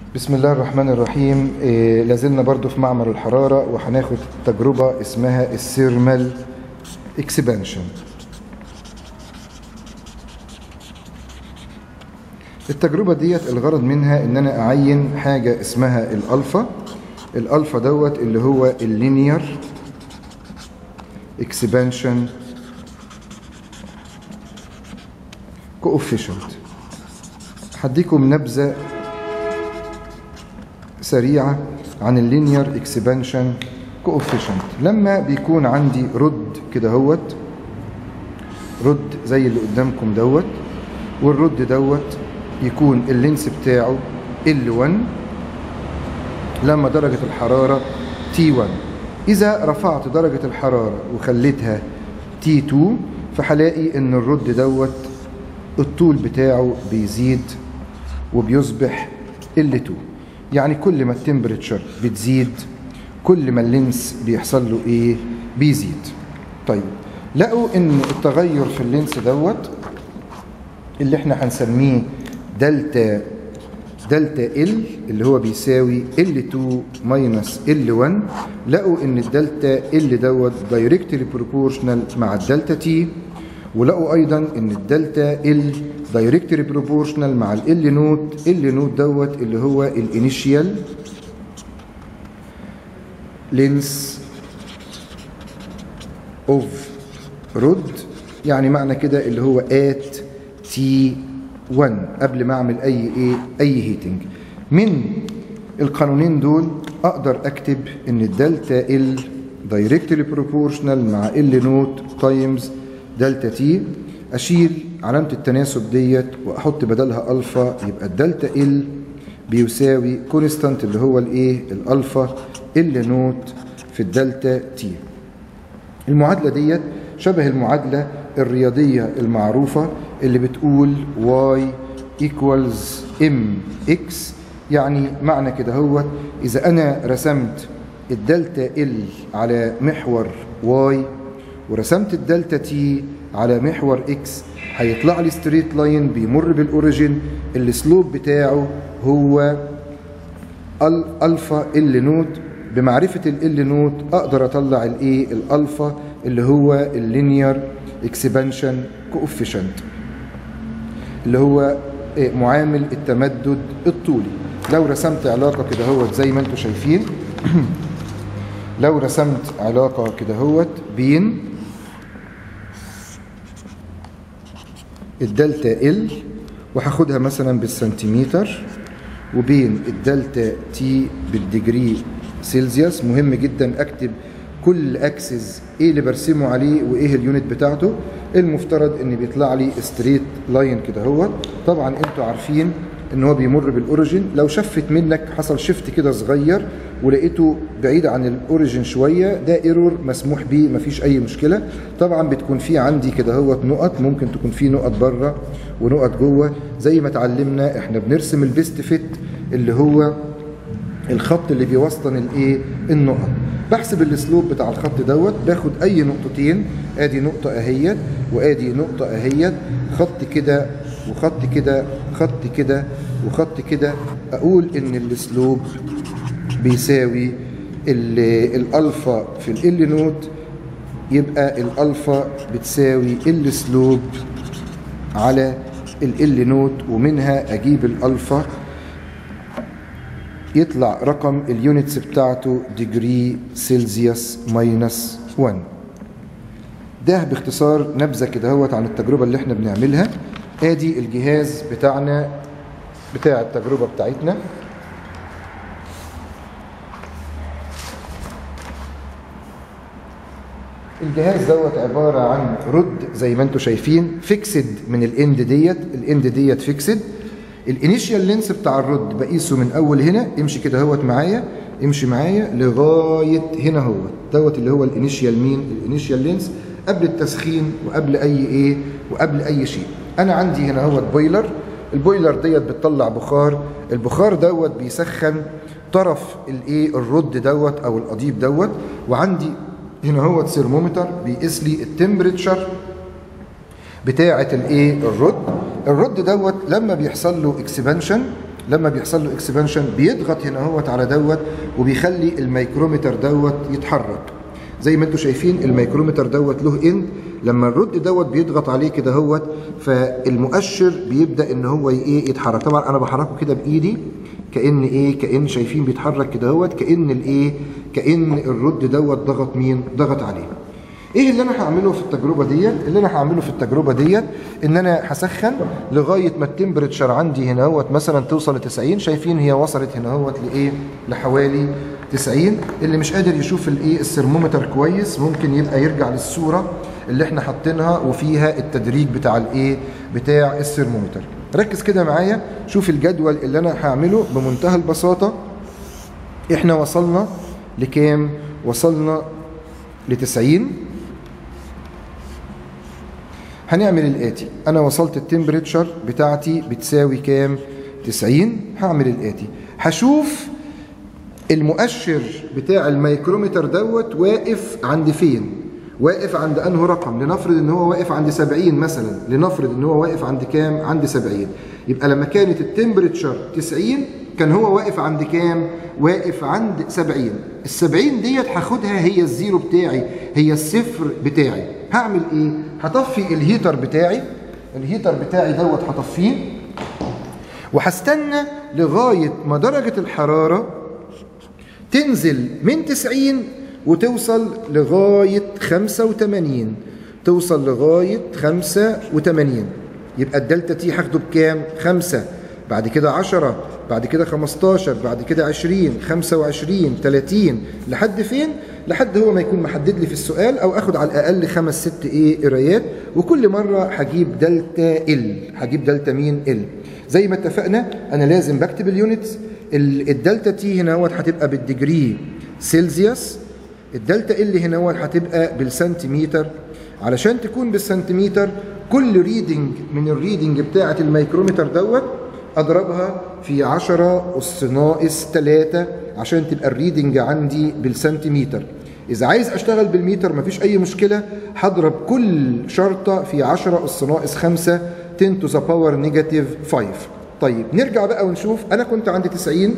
بسم الله الرحمن الرحيم إيه لازلنا برضو في معمل الحرارة وهناخد تجربة اسمها السيرمال اكسبانشن التجربة ديت الغرض منها ان انا اعين حاجة اسمها الالفا الالفا دوت اللي هو اللينير اكسبانشن كوفيشنت هديكم نبذة سريعة عن اللينير اكسبانشن كوفيشنت لما بيكون عندي رد كده هوت رد زي اللي قدامكم دوت والرد دوت يكون اللينس بتاعه L1 لما درجة الحرارة T1 إذا رفعت درجة الحرارة وخليتها T2 فهلاقي إن الرد دوت الطول بتاعه بيزيد وبيصبح L2 يعني كل ما التمبريتشر بتزيد كل ما اللينس بيحصل له ايه بيزيد طيب لقوا ان التغير في اللينس دوت اللي احنا هنسميه دلتا دلتا ال اللي هو بيساوي L2 ماينس L1 لقوا ان الدلتا ال دوت دايركتلي بروبورشنال مع الدلتا تي ولقوا ايضا ان الدلتا ال دايركتلي بروبورشنال مع ال نوت ال نوت دوت اللي هو الانيشيال لينس اوف رود يعني معنى كده اللي هو ات تي 1 قبل ما اعمل اي ايه اي هيتنج من القانونين دول اقدر اكتب ان الدلتا ال دايركتلي بروبورشنال مع ال نوت تايمز دلتا تي اشيل علامة التناسب ديت واحط بدلها الفا يبقى الدلتا ال بيساوي كونستانت اللي هو الايه الالفا ال نوت في الدلتا تي المعادلة ديت شبه المعادلة الرياضية المعروفة اللي بتقول y equals mx يعني معنى كده هو إذا أنا رسمت الدلتا ال على محور y ورسمت الدلتا تي على محور اكس هيطلع لي ستريت لاين بيمر بالاوريجين السلوب بتاعه هو الالفا ال نوت بمعرفه ال نوت اقدر اطلع الايه الالفا اللي هو اللينير اكسبانشن كوفيشنت اللي هو معامل التمدد الطولي لو رسمت علاقه كده هوت زي ما انتم شايفين لو رسمت علاقه كده هوت بين الدلتا ال وهاخدها مثلا بالسنتيمتر وبين الدلتا تي بالديجري سيلزيوس مهم جدا اكتب كل اكسس ايه اللي برسمه عليه وايه اليونت بتاعته المفترض ان بيطلع لي ستريت لاين كده هو طبعا انتوا عارفين ان هو بيمر بالاوريجين لو شفت منك حصل شفت كده صغير ولقيته بعيد عن الاوريجين شويه ده ايرور مسموح بيه مفيش اي مشكله طبعا بتكون في عندي كده هوت نقط ممكن تكون في نقط بره ونقط جوه زي ما اتعلمنا احنا بنرسم البيست فيت اللي هو الخط اللي بيوسطن الايه النقط بحسب الاسلوب بتاع الخط دوت باخد اي نقطتين ادي نقطه اهيت وادي نقطه اهيت خط كده وخط كده خط كده وخط كده اقول ان الاسلوب بيساوي الالفا في ال نوت يبقى الالفا بتساوي السلوب على ال نوت ومنها اجيب الالفا يطلع رقم اليونتس بتاعته ديجري سيلزيوس ماينس 1 ده باختصار نبذه كده هوت عن التجربه اللي احنا بنعملها ادي الجهاز بتاعنا بتاع التجربه بتاعتنا الجهاز دوت عباره عن رد زي ما انتم شايفين فيكسد من الاند ديت الاند ديت فيكسد الانيشيال لينس بتاع الرد بقيسه من اول هنا امشي كده اهوت معايا امشي معايا لغايه هنا اهوت دوت اللي هو الانيشيال مين الانيشيال لينس قبل التسخين وقبل اي ايه وقبل اي شيء انا عندي هنا اهوت بويلر البويلر ديت بتطلع بخار البخار دوت بيسخن طرف الايه الرد دوت او القضيب دوت وعندي هنا هو ثرمومتر بيقيس لي التمبريتشر بتاعه الايه الرد الرد دوت لما بيحصل له اكسبانشن لما بيحصل له اكسبانشن بيضغط هنا هوت على دوت وبيخلي الميكرومتر دوت يتحرك زي ما انتم شايفين الميكرومتر دوت له اند لما الرد دوت بيضغط عليه كده هوت فالمؤشر بيبدا ان هو ايه يتحرك طبعا انا بحركه كده بايدي كان ايه كان شايفين بيتحرك كده هوت كان الايه كان الرد دوت ضغط مين ضغط عليه ايه اللي انا هعمله في التجربه ديت اللي انا هعمله في التجربه ديت ان انا هسخن لغايه ما التمبريتشر عندي هنا اهوت مثلا توصل ل 90 شايفين هي وصلت هنا اهوت لايه لحوالي 90 اللي مش قادر يشوف الايه السرمومتر كويس ممكن يبقى يرجع للصوره اللي احنا حاطينها وفيها التدريج بتاع الايه بتاع السرمومتر ركز كده معايا شوف الجدول اللي انا هعمله بمنتهى البساطه احنا وصلنا لكام وصلنا ل 90 هنعمل الآتي أنا وصلت التمبريتشر بتاعتي بتساوي كام 90 هعمل الآتي هشوف المؤشر بتاع الميكرومتر دوت واقف عند فين واقف عند انه رقم لنفرض ان هو واقف عند 70 مثلا لنفرض ان هو واقف عند كام عند 70 يبقى لما كانت التمبريتشر 90 كان هو واقف عند كام واقف عند 70 ال 70 ديت هاخدها هي الزيرو بتاعي هي الصفر بتاعي هعمل ايه هطفي الهيتر بتاعي الهيتر بتاعي دوت هطفيه وهستنى لغايه ما درجه الحراره تنزل من 90 وتوصل لغايه 85 توصل لغايه 85 يبقى الدلتا تي هاخده بكام 5 بعد كده 10 بعد كده 15 بعد كده 20 25 30 لحد فين لحد هو ما يكون محدد لي في السؤال او اخد على الاقل خمس ست ايه قرايات وكل مره هجيب دلتا ال هجيب دلتا مين ال زي ما اتفقنا انا لازم بكتب اليونتس الدلتا تي هنا هوت هتبقى بالديجري سيلزيوس الدلتا ال هنا هوت هتبقى بالسنتيمتر علشان تكون بالسنتيمتر كل ريدنج من الريدنج بتاعه الميكرومتر دوت اضربها في 10 اس ناقص 3 عشان تبقى الريدنج عندي بالسنتيمتر اذا عايز اشتغل بالمتر مفيش اي مشكله هضرب كل شرطه في 10 اس ناقص 5 10 to the power negative 5 طيب نرجع بقى ونشوف انا كنت عندي 90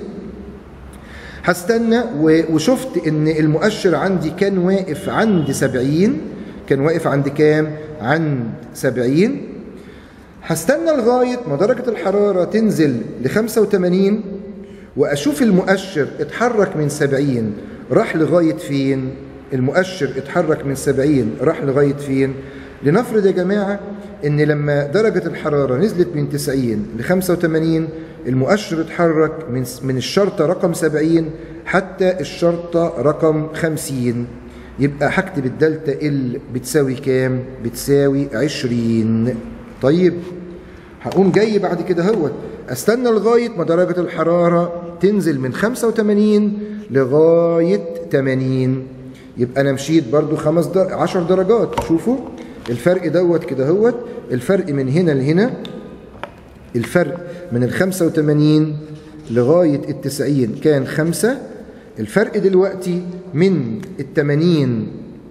هستنى وشفت ان المؤشر عندي كان واقف عند 70 كان واقف عند كام عند 70 هستنى لغاية ما درجة الحرارة تنزل ل 85 وأشوف المؤشر اتحرك من 70 راح لغاية فين؟ المؤشر اتحرك من 70 راح لغاية فين؟ لنفرض يا جماعة إن لما درجة الحرارة نزلت من 90 ل 85 المؤشر اتحرك من من الشرطة رقم 70 حتى الشرطة رقم 50 يبقى هكتب الدلتا ال بتساوي كام؟ بتساوي 20 طيب هقوم جاي بعد كده هوت استنى لغايه ما درجه الحراره تنزل من 85 لغايه 80 يبقى انا مشيت برضو خمس در... 10 درجات شوفوا الفرق دوت كده هوت الفرق من هنا لهنا الفرق من ال 85 لغايه ال 90 كان 5 الفرق دلوقتي من ال 80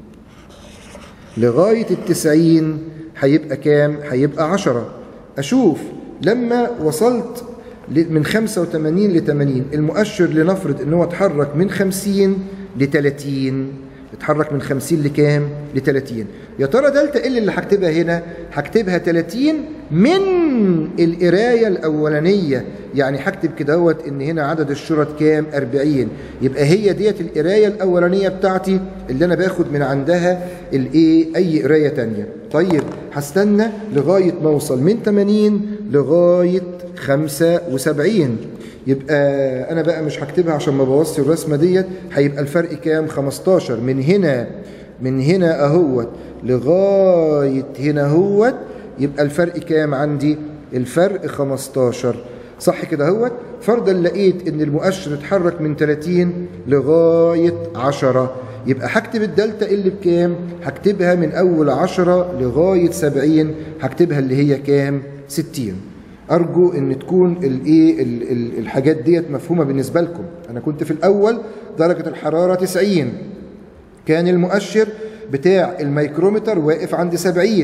لغايه ال 90 هيبقى كام؟ هيبقى 10 أشوف لما وصلت من 85 ل 80 المؤشر لنفرض ان هو اتحرك من 50 ل 30 اتحرك من 50 لكام؟ ل 30 يا ترى دلتا ال اللي هكتبها هنا هكتبها 30 من القرايه الاولانيه يعني هكتب كده اهوت ان هنا عدد الشرط كام؟ 40 يبقى هي ديت القرايه الاولانيه بتاعتي اللي انا باخد من عندها الايه؟ اي قرايه ثانيه. طيب هستنى لغايه ما اوصل من 80 لغايه 75 يبقى انا بقى مش هكتبها عشان ما بوظش الرسمه ديت هيبقى الفرق كام 15 من هنا من هنا اهوت لغايه هنا اهوت يبقى الفرق كام عندي الفرق 15 صح كده اهوت فرضا لقيت ان المؤشر اتحرك من 30 لغايه 10 يبقى هكتب الدلتا اللي بكام هكتبها من اول 10 لغايه 70 هكتبها اللي هي كام 60 ارجو ان تكون الايه الحاجات ديت مفهومه بالنسبه لكم انا كنت في الاول درجه الحراره 90 كان المؤشر بتاع الميكرومتر واقف عند 70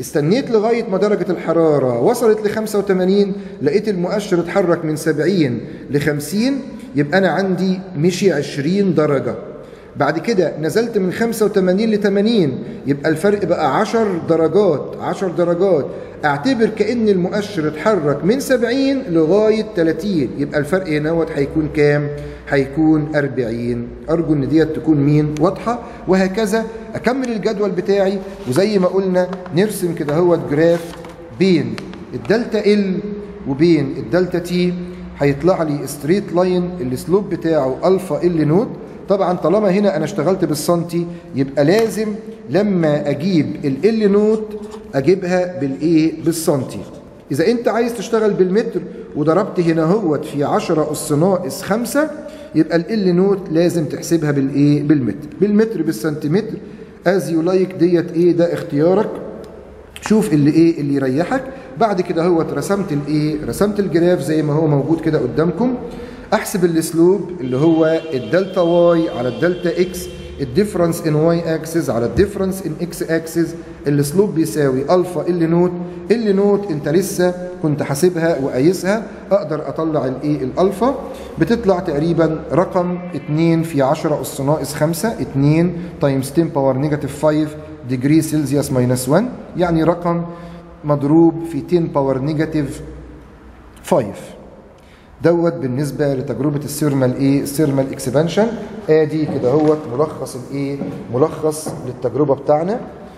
استنيت لغاية ما درجة الحرارة وصلت ل 85 لقيت المؤشر اتحرك من 70 ل 50 يبقى أنا عندي مشي 20 درجة بعد كده نزلت من 85 ل 80 يبقى الفرق بقى 10 درجات 10 درجات اعتبر كأن المؤشر اتحرك من 70 لغاية 30 يبقى الفرق هنا هيكون كام؟ هيكون 40 أرجو إن ديت تكون مين؟ واضحة وهكذا أكمل الجدول بتاعي وزي ما قلنا نرسم كده هو جراف بين الدلتا ال وبين الدلتا تي هيطلع لي ستريت لاين السلوب بتاعه الفا ال نوت طبعا طالما هنا انا اشتغلت بالسنتي يبقى لازم لما اجيب ال نوت اجيبها بالايه بالسنتي اذا انت عايز تشتغل بالمتر وضربت هنا هوت في 10 اس ناقص 5 يبقى ال نوت لازم تحسبها بالايه بالمتر بالمتر بالسنتيمتر از يو لايك ديت ايه ده اختيارك شوف اللي ايه اللي يريحك بعد كده هو رسمت الايه رسمت الجراف زي ما هو موجود كده قدامكم احسب الاسلوب اللي هو الدلتا واي على الدلتا اكس الديفرنس ان واي اكسس على الديفرنس ان اكس اكسس الاسلوب بيساوي الفا ال نوت ال نوت انت لسه كنت حاسبها وقايسها اقدر اطلع الايه الالفا بتطلع تقريبا رقم 2 في 10 اس ناقص 5 2 تايمز 10 باور نيجاتيف 5 ديجري سيلسيوس ماينس 1 يعني رقم مضروب في 10 باور نيجاتيف 5 دوت بالنسبه لتجربه السيرمال ايه السيرمال اكسبانشن ادي كده هوت ملخص الايه ملخص للتجربه بتاعنا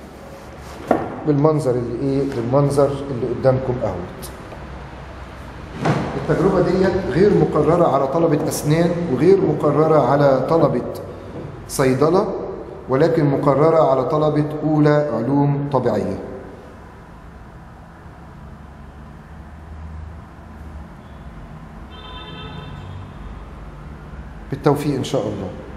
بالمنظر اللي ايه بالمنظر اللي قدامكم اهوت التجربه ديت غير مقرره على طلبه اسنان وغير مقرره على طلبه صيدله ولكن مقرره على طلبه اولى علوم طبيعيه بالتوفيق ان شاء الله